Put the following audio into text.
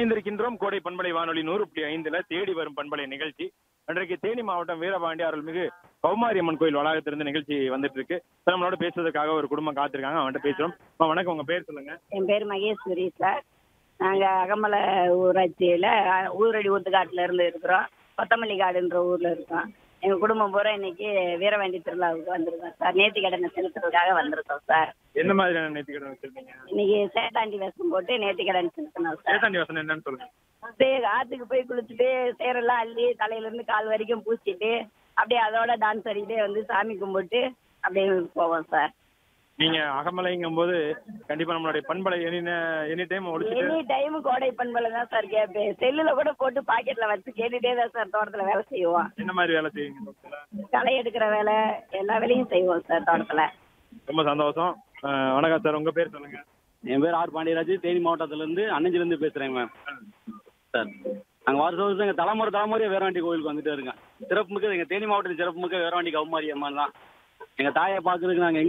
இணைந்திருக்கின்றோம் கோடை பண்பலை வானொலி நூறு புள்ளி ஐந்துல தேடி வரும் பண்பலை நிகழ்ச்சி இன்றைக்கு தேனி மாவட்டம் வீரபாண்டி அருள்மிகு கௌமாரி அம்மன் கோயில் வளாகத்திலிருந்து நிகழ்ச்சி வந்துட்டு இருக்கு இப்ப நம்மளோட பேசுறதுக்காக ஒரு குடும்பம் காத்திருக்காங்க அவன்கிட்ட பேசுறோம் அம்மா, வணக்கம் உங்க பேர் சொல்லுங்க என் பேர் மகேஸ்வரி சார் நாங்கள் அகமலை ஊராட்சியில் ஊரடி ஊத்துக்காட்டில் இருந்து இருக்கிறோம் கொத்தமல்லி காடுன்ற ஊரில் இருக்கோம் எங்கள் குடும்பம் பூரா இன்னைக்கு வீரவேண்டி திருவிழாவுக்கு வந்திருக்கோம் சார் நேர்த்தி கடனை செலுத்துறதுக்காக வந்திருக்கோம் சார் என்ன மாதிரியான நேர்த்திக்கடன் வச்சிருக்கீங்க இன்னைக்கு சேட்டாண்டி வேஷம் போட்டு நேர்த்தி கடன் செலுத்தணும் சார் சேத்தாண்டி வசனம் என்னன்னு சொல்லுங்க அப்படியே ஆற்றுக்கு போய் குளிச்சுட்டு சேரெல்லாம் அள்ளி தலையிலேருந்து கால் வரைக்கும் பூசிட்டு அப்படியே அதோட டான்ஸ் ஆடிக்கிட்டே வந்து சாமி கும்பிட்டு அப்படியே போவோம் சார் நீங்க அகமலைங்கும் போது கண்டிப்பா நம்மளுடைய பண்பலை எனி எனி டைம் ஒழிச்சிட்டு எனி டைம் கோடை பண்பலை தான் சார் கேட்பேன் செல்லுல கூட போட்டு பாக்கெட்ல வச்சு கேட்டுட்டே தான் சார் தோட்டத்துல வேலை செய்வோம் என்ன மாதிரி வேலை செய்வீங்க தோட்டத்துல? களை எடுக்கிற வேலை எல்லா வேலையும் செய்வோம் சார் தோட்டத்துல ரொம்ப சந்தோஷம் அஹ், வணக்கம் சார் உங்க பேர் சொல்லுங்க என் பேர் ஆர் பாண்டியராஜ் தேனி மாவட்டத்திலேருந்து அன்னஞ்சிலேருந்து பேசுகிறேன் மேம் சார் நாங்கள் வருஷம் வருஷம் எங்கள் தலைமுறை தலைமுறையாக வேறாண்டி கோயிலுக்கு வந்துட்டே இருக்கேன் சிறப்பு மிக்க எங்கள் தேனி மாவட்டத்தில் சிறப்பு மிக்க வேறாண்டி கௌமாரி அம்மன் தான் எங்கள் தாயை பார்க்கறதுக்கு நாங்கள்